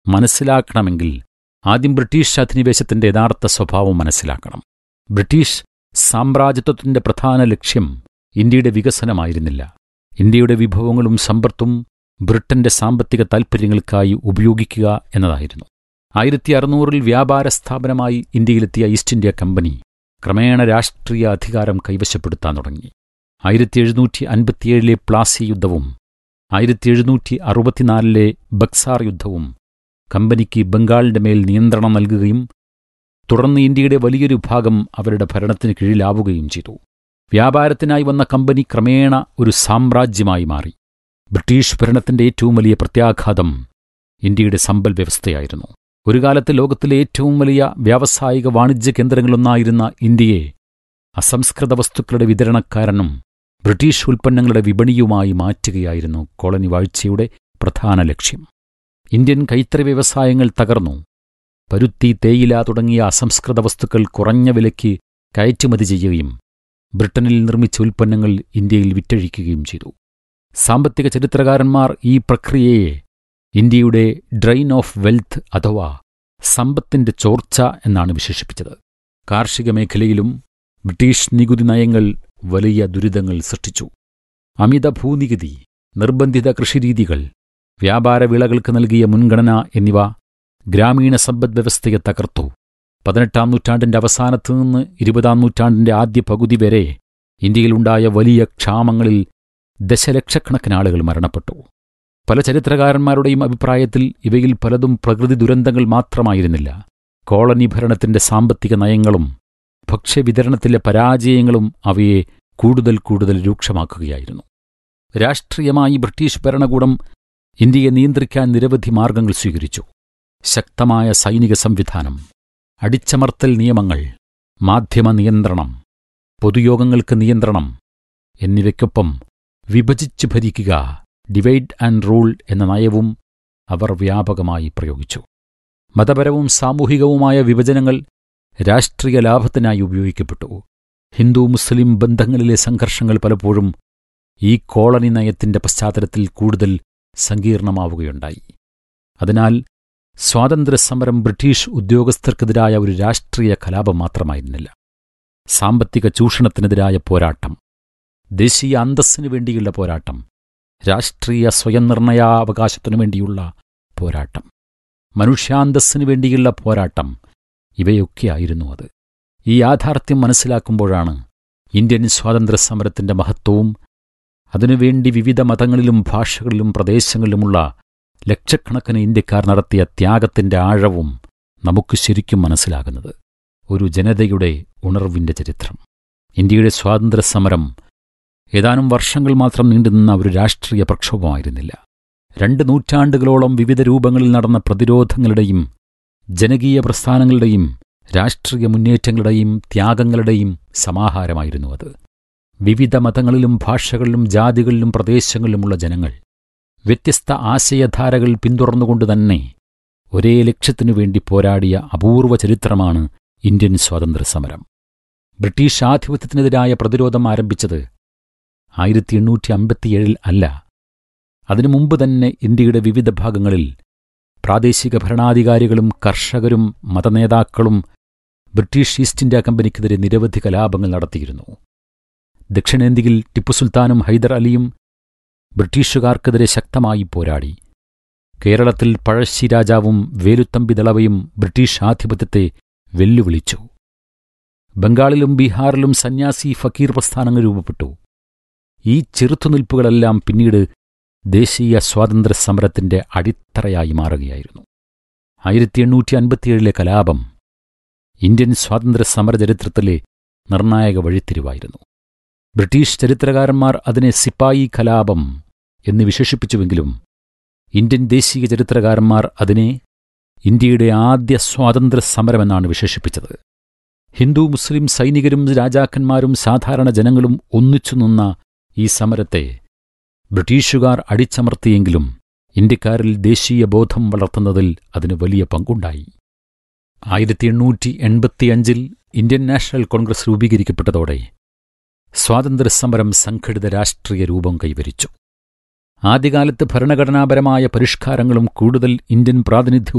മനസ്സിലാക്കണമെങ്കിൽ ആദ്യം ബ്രിട്ടീഷ് അധിനിവേശത്തിന്റെ യഥാർത്ഥ സ്വഭാവം മനസ്സിലാക്കണം ബ്രിട്ടീഷ് സാമ്രാജ്യത്വത്തിന്റെ പ്രധാന ലക്ഷ്യം ഇന്ത്യയുടെ വികസനമായിരുന്നില്ല ഇന്ത്യയുടെ വിഭവങ്ങളും സമ്പത്തും ബ്രിട്ടന്റെ സാമ്പത്തിക താൽപ്പര്യങ്ങൾക്കായി ഉപയോഗിക്കുക എന്നതായിരുന്നു ആയിരത്തി അറുന്നൂറിൽ വ്യാപാര സ്ഥാപനമായി ഇന്ത്യയിലെത്തിയ ഈസ്റ്റ് ഇന്ത്യ കമ്പനി ക്രമേണ രാഷ്ട്രീയ അധികാരം കൈവശപ്പെടുത്താൻ തുടങ്ങി ആയിരത്തി എഴുന്നൂറ്റി അൻപത്തിയേഴിലെ പ്ലാസി യുദ്ധവും ആയിരത്തി എഴുന്നൂറ്റി അറുപത്തിനാലിലെ ബക്സാർ യുദ്ധവും കമ്പനിക്ക് ബംഗാളിന്റെ മേൽ നിയന്ത്രണം നൽകുകയും തുടർന്ന് ഇന്ത്യയുടെ വലിയൊരു ഭാഗം അവരുടെ ഭരണത്തിന് കീഴിലാവുകയും ചെയ്തു വ്യാപാരത്തിനായി വന്ന കമ്പനി ക്രമേണ ഒരു സാമ്രാജ്യമായി മാറി ബ്രിട്ടീഷ് ഭരണത്തിന്റെ ഏറ്റവും വലിയ പ്രത്യാഘാതം ഇന്ത്യയുടെ സമ്പൽ വ്യവസ്ഥയായിരുന്നു ഒരു കാലത്ത് ലോകത്തിലെ ഏറ്റവും വലിയ വ്യാവസായിക വാണിജ്യ കേന്ദ്രങ്ങളൊന്നായിരുന്ന ഇന്ത്യയെ അസംസ്കൃത വസ്തുക്കളുടെ വിതരണക്കാരനും ബ്രിട്ടീഷ് ഉൽപ്പന്നങ്ങളുടെ വിപണിയുമായി മാറ്റുകയായിരുന്നു കോളനി വാഴ്ചയുടെ പ്രധാന ലക്ഷ്യം ഇന്ത്യൻ കൈത്തറി വ്യവസായങ്ങൾ തകർന്നു പരുത്തി തേയില തുടങ്ങിയ അസംസ്കൃത വസ്തുക്കൾ കുറഞ്ഞ വിലയ്ക്ക് കയറ്റുമതി ചെയ്യുകയും ബ്രിട്ടനിൽ നിർമ്മിച്ച ഉൽപ്പന്നങ്ങൾ ഇന്ത്യയിൽ വിറ്റഴിക്കുകയും ചെയ്തു സാമ്പത്തിക ചരിത്രകാരന്മാർ ഈ പ്രക്രിയയെ ഇന്ത്യയുടെ ഡ്രെയിൻ ഓഫ് വെൽത്ത് അഥവാ സമ്പത്തിന്റെ ചോർച്ച എന്നാണ് വിശേഷിപ്പിച്ചത് കാർഷിക മേഖലയിലും ബ്രിട്ടീഷ് നികുതി നയങ്ങൾ വലിയ ദുരിതങ്ങൾ സൃഷ്ടിച്ചു അമിത ഭൂനികുതി നിർബന്ധിത കൃഷിരീതികൾ വ്യാപാര വിളകൾക്ക് നൽകിയ മുൻഗണന എന്നിവ ഗ്രാമീണ സമ്പദ്വ്യവസ്ഥയെ തകർത്തു പതിനെട്ടാം നൂറ്റാണ്ടിന്റെ അവസാനത്തു നിന്ന് ഇരുപതാം നൂറ്റാണ്ടിന്റെ ആദ്യ പകുതി വരെ ഇന്ത്യയിലുണ്ടായ വലിയ ക്ഷാമങ്ങളിൽ ദശലക്ഷക്കണക്കിന് ആളുകൾ മരണപ്പെട്ടു പല ചരിത്രകാരന്മാരുടെയും അഭിപ്രായത്തിൽ ഇവയിൽ പലതും പ്രകൃതി ദുരന്തങ്ങൾ മാത്രമായിരുന്നില്ല കോളനി ഭരണത്തിന്റെ സാമ്പത്തിക നയങ്ങളും ഭക്ഷ്യവിതരണത്തിലെ പരാജയങ്ങളും അവയെ കൂടുതൽ കൂടുതൽ രൂക്ഷമാക്കുകയായിരുന്നു രാഷ്ട്രീയമായി ബ്രിട്ടീഷ് ഭരണകൂടം ഇന്ത്യയെ നിയന്ത്രിക്കാൻ നിരവധി മാർഗങ്ങൾ സ്വീകരിച്ചു ശക്തമായ സൈനിക സംവിധാനം അടിച്ചമർത്തൽ നിയമങ്ങൾ മാധ്യമ നിയന്ത്രണം പൊതുയോഗങ്ങൾക്ക് നിയന്ത്രണം എന്നിവയ്ക്കൊപ്പം വിഭജിച്ചു ഭരിക്കുക ഡിവൈഡ് ആൻഡ് റൂൾ എന്ന നയവും അവർ വ്യാപകമായി പ്രയോഗിച്ചു മതപരവും സാമൂഹികവുമായ വിഭജനങ്ങൾ രാഷ്ട്രീയ ലാഭത്തിനായി ഉപയോഗിക്കപ്പെട്ടു ഹിന്ദു മുസ്ലിം ബന്ധങ്ങളിലെ സംഘർഷങ്ങൾ പലപ്പോഴും ഈ കോളനി നയത്തിന്റെ പശ്ചാത്തലത്തിൽ കൂടുതൽ സങ്കീർണമാവുകയുണ്ടായി അതിനാൽ സ്വാതന്ത്ര്യസമരം ബ്രിട്ടീഷ് ഉദ്യോഗസ്ഥർക്കെതിരായ ഒരു രാഷ്ട്രീയ കലാപം മാത്രമായിരുന്നില്ല സാമ്പത്തിക ചൂഷണത്തിനെതിരായ പോരാട്ടം ദേശീയ അന്തസ്സിനു വേണ്ടിയുള്ള പോരാട്ടം രാഷ്ട്രീയ സ്വയം നിർണയാവകാശത്തിനു വേണ്ടിയുള്ള പോരാട്ടം മനുഷ്യാന്തസ്സിനു വേണ്ടിയുള്ള പോരാട്ടം ഇവയൊക്കെയായിരുന്നു അത് ഈ യാഥാർത്ഥ്യം മനസ്സിലാക്കുമ്പോഴാണ് ഇന്ത്യൻ സ്വാതന്ത്ര്യസമരത്തിന്റെ മഹത്വവും അതിനുവേണ്ടി വിവിധ മതങ്ങളിലും ഭാഷകളിലും പ്രദേശങ്ങളിലുമുള്ള ലക്ഷക്കണക്കിന് ഇന്ത്യക്കാർ നടത്തിയ ത്യാഗത്തിന്റെ ആഴവും നമുക്ക് ശരിക്കും മനസ്സിലാകുന്നത് ഒരു ജനതയുടെ ഉണർവിന്റെ ചരിത്രം ഇന്ത്യയുടെ സ്വാതന്ത്ര്യസമരം ഏതാനും വർഷങ്ങൾ മാത്രം നീണ്ടുനിന്ന ഒരു രാഷ്ട്രീയ പ്രക്ഷോഭമായിരുന്നില്ല രണ്ട് നൂറ്റാണ്ടുകളോളം വിവിധ രൂപങ്ങളിൽ നടന്ന പ്രതിരോധങ്ങളുടെയും ജനകീയ പ്രസ്ഥാനങ്ങളുടെയും രാഷ്ട്രീയ മുന്നേറ്റങ്ങളുടെയും ത്യാഗങ്ങളുടെയും സമാഹാരമായിരുന്നു അത് വിവിധ മതങ്ങളിലും ഭാഷകളിലും ജാതികളിലും പ്രദേശങ്ങളിലുമുള്ള ജനങ്ങൾ വ്യത്യസ്ത ആശയധാരകൾ പിന്തുടർന്നുകൊണ്ട് തന്നെ ഒരേ ലക്ഷ്യത്തിനു വേണ്ടി പോരാടിയ അപൂർവ ചരിത്രമാണ് ഇന്ത്യൻ സ്വാതന്ത്ര്യസമരം ബ്രിട്ടീഷ് ആധിപത്യത്തിനെതിരായ പ്രതിരോധം ആരംഭിച്ചത് ആയിരത്തി എണ്ണൂറ്റി അമ്പത്തിയേഴിൽ അല്ല അതിനു മുമ്പ് തന്നെ ഇന്ത്യയുടെ വിവിധ ഭാഗങ്ങളിൽ പ്രാദേശിക ഭരണാധികാരികളും കർഷകരും മതനേതാക്കളും ബ്രിട്ടീഷ് ഈസ്റ്റ് ഇന്ത്യ കമ്പനിക്കെതിരെ നിരവധി കലാപങ്ങൾ നടത്തിയിരുന്നു ദക്ഷിണേന്ത്യയിൽ ടിപ്പു സുൽത്താനും ഹൈദർ അലിയും ബ്രിട്ടീഷുകാർക്കെതിരെ ശക്തമായി പോരാടി കേരളത്തിൽ പഴശ്ശി രാജാവും വേലുത്തമ്പി ദളവയും ബ്രിട്ടീഷ് ആധിപത്യത്തെ വെല്ലുവിളിച്ചു ബംഗാളിലും ബീഹാറിലും സന്യാസി ഫക്കീർ പ്രസ്ഥാനങ്ങൾ രൂപപ്പെട്ടു ഈ ചെറുത്തുനിൽപ്പുകളെല്ലാം പിന്നീട് ദേശീയ സ്വാതന്ത്ര്യ സമരത്തിന്റെ അടിത്തറയായി മാറുകയായിരുന്നു ആയിരത്തി എണ്ണൂറ്റി അൻപത്തിയേഴിലെ കലാപം ഇന്ത്യൻ സ്വാതന്ത്ര്യ സമര ചരിത്രത്തിലെ നിർണായക വഴിത്തിരിവായിരുന്നു ബ്രിട്ടീഷ് ചരിത്രകാരന്മാർ അതിനെ സിപ്പായി കലാപം എന്ന് വിശേഷിപ്പിച്ചുവെങ്കിലും ഇന്ത്യൻ ദേശീയ ചരിത്രകാരന്മാർ അതിനെ ഇന്ത്യയുടെ ആദ്യ സ്വാതന്ത്ര്യ സമരമെന്നാണ് വിശേഷിപ്പിച്ചത് ഹിന്ദു മുസ്ലിം സൈനികരും രാജാക്കന്മാരും സാധാരണ ജനങ്ങളും ഒന്നിച്ചു നിന്ന ഈ സമരത്തെ ബ്രിട്ടീഷുകാർ അടിച്ചമർത്തിയെങ്കിലും ഇന്ത്യക്കാരിൽ ദേശീയ ബോധം വളർത്തുന്നതിൽ അതിന് വലിയ പങ്കുണ്ടായി ആയിരത്തി എണ്ണൂറ്റി എൺപത്തിയഞ്ചിൽ ഇന്ത്യൻ നാഷണൽ കോൺഗ്രസ് രൂപീകരിക്കപ്പെട്ടതോടെ സ്വാതന്ത്ര്യസമരം സംഘടിത രാഷ്ട്രീയ രൂപം കൈവരിച്ചു ആദ്യകാലത്ത് ഭരണഘടനാപരമായ പരിഷ്കാരങ്ങളും കൂടുതൽ ഇന്ത്യൻ പ്രാതിനിധ്യവും